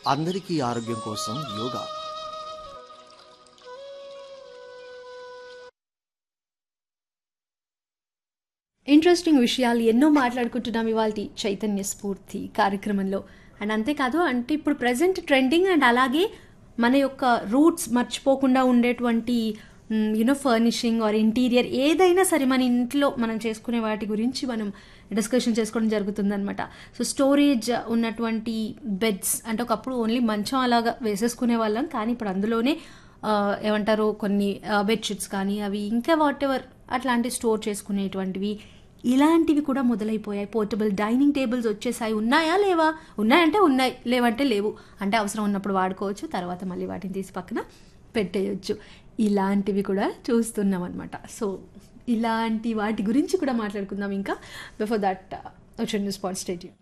అందరికీ ఆరోగ్యం కోసం యోగా ఇంట్రెస్టింగ్ విషయాలు ఎన్నో మాట్లాడుకుంటున్నాం ఇవాళ చైతన్య స్ఫూర్తి కార్యక్రమంలో అండ్ అంతేకాదు అంటే ఇప్పుడు ప్రజెంట్ ట్రెండింగ్ అండ్ అలాగే మన యొక్క రూట్స్ మర్చిపోకుండా ఉండేటువంటి యూనో ఫర్నిషింగ్ ఆర్ ఇంటీరియర్ ఏదైనా సరే మన ఇంట్లో మనం చేసుకునే వాటి గురించి మనం డిస్కషన్ చేసుకోవడం జరుగుతుందన్నమాట సో స్టోరేజ్ ఉన్నటువంటి బెడ్స్ అంటే ఒకప్పుడు ఓన్లీ మంచం అలాగా వేసేసుకునే వాళ్ళం కానీ ఇప్పుడు అందులోనే ఆ, ఏమంటారు కొన్ని బెడ్షీట్స్ కానీ అవి ఇంకా వాట్ ఎవర్ అట్లాంటి స్టోర్ చేసుకునేటువంటివి ఇలాంటివి కూడా మొదలైపోయాయి పోర్టబుల్ డైనింగ్ టేబుల్స్ వచ్చేసాయి ఉన్నాయా లేవా ఉన్నాయంటే ఉన్నాయి లేవంటే లేవు అంటే అవసరం ఉన్నప్పుడు వాడుకోవచ్చు తర్వాత మళ్ళీ వాటిని తీసి పక్కన పెట్టేయచ్చు ఇలాంటివి కూడా చూస్తున్నాం అనమాట సో ఇలాంటి వాటి గురించి కూడా మాట్లాడుకుందాం ఇంకా బిఫోర్ దట్ వచ్చండి స్పాట్ స్టేడియం